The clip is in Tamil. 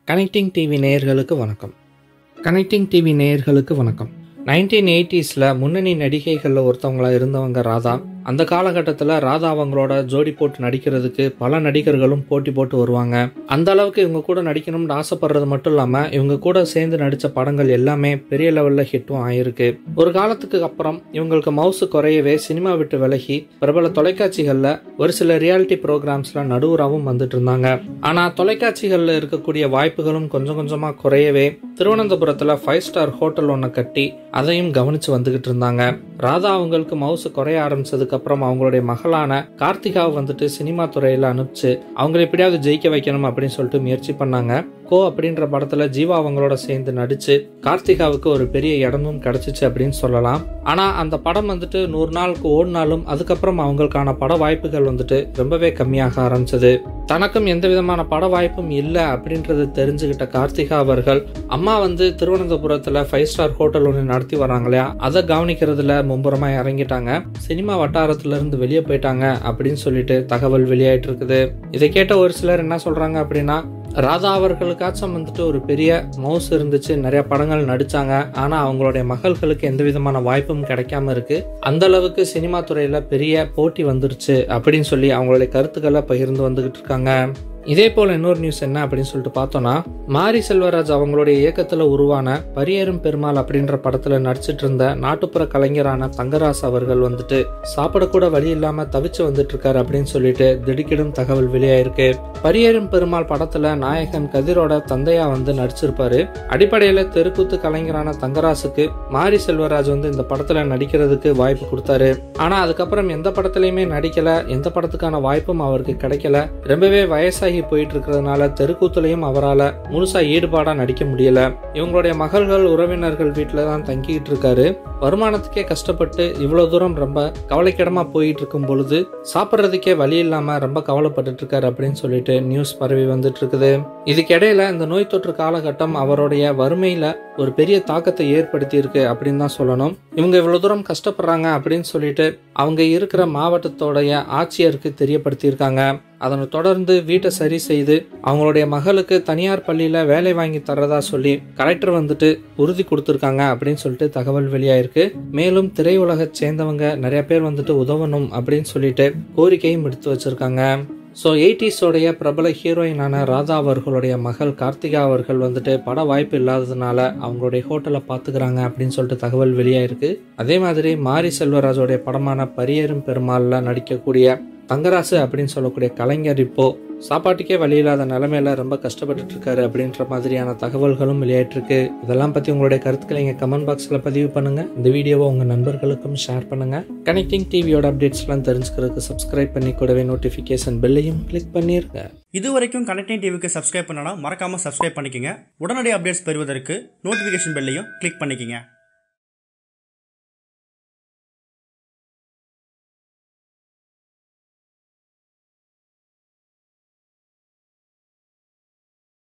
கனெக்டிங் டிவி நேயர்களுக்கு வணக்கம் கனெக்டிங் டிவி நேயர்களுக்கு வணக்கம் நைன்டீன் எயிட்டிஸில் முன்னணி நடிகைகளில் ஒருத்தவங்களா இருந்தவங்க ராதா அந்த காலகட்டத்தில் ராதா அவங்களோட ஜோடி போட்டு நடிக்கிறதுக்கு பல நடிகர்களும் போட்டி போட்டு வருவாங்க அந்த அளவுக்கு இவங்க கூட நடிக்கணும்னு ஆசைப்படுறது மட்டும் இல்லாமல் இவங்க கூட சேர்ந்து நடித்த படங்கள் எல்லாமே பெரிய லெவலில் ஹிட்டும் ஆயிருக்கு ஒரு காலத்துக்கு அப்புறம் இவங்களுக்கு மவுசு குறையவே சினிமா விட்டு விலகி பிரபல தொலைக்காட்சிகளில் ஒரு சில ரியாலிட்டி ப்ரோக்ராம்ஸில் நடுவராகவும் வந்துட்டு இருந்தாங்க ஆனால் தொலைக்காட்சிகளில் இருக்கக்கூடிய வாய்ப்புகளும் கொஞ்சம் கொஞ்சமாக குறையவே திருவனந்தபுரத்தில் ஃபைவ் ஸ்டார் ஹோட்டல் ஒன்று கட்டி அதையும் கவனிச்சு வந்துகிட்டு இருந்தாங்க ராதா அவங்களுக்கு மவுசு குறைய ஆரம்பிச்சதுக்கு அப்புறம் அவங்களுடைய மகளான கார்த்திகாவை வந்துட்டு சினிமா துறையில அனுப்பிச்சு அவங்களை எப்படியாவது ஜெயிக்க வைக்கணும் அப்படின்னு சொல்லிட்டு முயற்சி பண்ணாங்க கோ அப்படின்ற படத்துல ஜீவா அவங்களோட சேர்ந்து நடிச்சு கார்த்திகாவுக்கு ஒரு பெரிய இடமும் கிடைச்சிச்சு அப்படின்னு சொல்லலாம் ஆனா அந்த படம் வந்துட்டு நூறு நாளுக்கு ஓடினாலும் அதுக்கப்புறம் அவங்களுக்கான பட வாய்ப்புகள் வந்துட்டு ரொம்பவே கம்மியாக ஆரம்பிச்சது தனக்கும் எந்த விதமான பட வாய்ப்பும் இல்லை அப்படின்றது தெரிஞ்சுக்கிட்ட கார்த்திகா அவர்கள் அம்மா வந்து திருவனந்தபுரத்துல ஃபைவ் ஸ்டார் ஹோட்டல் ஒன்று நடத்தி வராங்க இல்லையா அதை கவனிக்கிறதுல மும்புறமா இறங்கிட்டாங்க சினிமா வட்டாரத்துல இருந்து வெளியே போயிட்டாங்க அப்படின்னு சொல்லிட்டு தகவல் வெளியாயிட்டு இருக்குது இதை கேட்ட ஒரு சிலர் என்ன சொல்றாங்க அப்படின்னா ராதா அவர்களுக்காச்சும் வந்துட்டு ஒரு பெரிய மவுஸ் இருந்துச்சு நிறைய படங்கள் நடிச்சாங்க ஆனா அவங்களுடைய மகள்களுக்கு எந்த விதமான வாய்ப்பும் கிடைக்காம இருக்கு அந்த அளவுக்கு சினிமா துறையில பெரிய போட்டி வந்துருச்சு அப்படின்னு சொல்லி அவங்களுடைய கருத்துக்களை பகிர்ந்து வந்துகிட்டு இருக்காங்க இதே போல இன்னொரு நியூஸ் என்ன அப்படின்னு சொல்லிட்டு பார்த்தோம்னா மாரி செல்வராஜ் அவங்களுடைய இயக்கத்துல உருவான பரியேறும் பெருமாள் அப்படின்ற படத்துல நடிச்சிட்டு இருந்த நாட்டுப்புற கலைஞரான தங்கராஸ் அவர்கள் வந்துட்டு சாப்பிடக்கூட வழி இல்லாம தவிச்சு வந்துட்டு இருக்காரு அப்படின்னு சொல்லிட்டு திடுக்கிடும் தகவல் வெளியாயிருக்கு பரியேறும் பெருமாள் படத்துல நாயகன் கதிரோட தந்தையா வந்து நடிச்சிருப்பாரு அடிப்படையில தெருக்கூத்து கலைஞரான தங்கராசுக்கு மாரி செல்வராஜ் வந்து இந்த படத்துல நடிக்கிறதுக்கு வாய்ப்பு கொடுத்தாரு ஆனா அதுக்கப்புறம் எந்த படத்துலயுமே நடிக்கல எந்த படத்துக்கான வாய்ப்பும் அவருக்கு கிடைக்கல ரொம்பவே வயசாகி போயிட்டு இருக்கிறதுனால தெருக்கூத்துலையும் அவரால் முழுசா ஈடுபாடா நடிக்க முடியல இவங்களுடைய மகள்கள் உறவினர்கள் வீட்டில் தான் தங்கிட்டு இருக்காரு வருமானத்துக்கே கஷ்டப்பட்டு இவ்வளவு தூரம் ரொம்ப கவலைக்கிடமா போயிட்டு இருக்கும் பொழுது சாப்பிட்றதுக்கே வழி இல்லாம ரொம்ப கவலைப்பட்டுட்டு இருக்காரு அப்படின்னு சொல்லிட்டு நியூஸ் பரவி வந்துட்டு இருக்குது இதுக்கிடையில இந்த நோய் தொற்று காலகட்டம் அவருடைய வறுமையில ஒரு பெரிய தாக்கத்தை ஏற்படுத்தி இருக்கு அப்படின்னு தான் சொல்லணும் இவங்க இவ்வளவு தூரம் கஷ்டப்படுறாங்க அப்படின்னு சொல்லிட்டு அவங்க இருக்கிற மாவட்டத்தோடைய ஆட்சியருக்கு தெரியப்படுத்தியிருக்காங்க அதனை தொடர்ந்து வீட்டை சரி செய்து அவங்களுடைய மகளுக்கு தனியார் பள்ளியில வேலை வாங்கி தர்றதா சொல்லி கலெக்டர் வந்துட்டு உறுதி கொடுத்துருக்காங்க அப்படின்னு சொல்லிட்டு தகவல் வெளியாயிருக்கு மேலும் திரையுலக சேர்ந்தவங்க நிறைய பேர் வந்துட்டு உதவணும் அப்படின்னு சொல்லிட்டு கோரிக்கையும் எடுத்து வச்சிருக்காங்க ஸோ எயிட்டிஸோடைய பிரபல ஹீரோயினான ராதா அவர்களுடைய மகள் கார்த்திகா அவர்கள் வந்துட்டு பட வாய்ப்பு இல்லாததுனால அவங்களுடைய ஹோட்டலை பார்த்துக்கிறாங்க அப்படின்னு சொல்லிட்டு தகவல் வெளியாயிருக்கு அதே மாதிரி மாரி செல்வராஜோடைய படமான பரியேறும் பெருமாளில் நடிக்கக்கூடிய தங்கராசு அப்படின்னு சொல்லக்கூடிய கலைஞர் இப்போ சாப்பாட்டுக்கே வழி இல்லாத நிலைமையில ரொம்ப கஷ்டப்பட்டுட்டு இருக்காரு அப்படின்ற மாதிரியான தகவல்களும் வெளியாயிட்டிருக்கு இதெல்லாம் பத்தி உங்களுடைய கருத்துக்களை எங்க கமெண்ட் பாக்ஸ்ல பதிவு பண்ணுங்க இந்த வீடியோவை உங்க நண்பர்களுக்கும் ஷேர் பண்ணுங்க கனெக்டிங் டிவியோட அப்டேட்ஸ் எல்லாம் தெரிஞ்சுக்கிறதுக்கு சப்ஸ்கிரைப் பண்ணி கூடவே நோட்டிபிகேஷன் பெல்லையும் கிளிக் பண்ணிருங்க இது வரைக்கும் கனெக்டிங் டிவிக்கு சப்ஸ்கிரைப் பண்ணனா மறக்காம சப்ஸ்கிரைப் பண்ணிக்கங்க உடனடி அப்டேட்ஸ் பெறுவதற்கு நோட்டிஃபிகேஷன் பெல்லையும் கிளிக் பண்ணிக்கங்க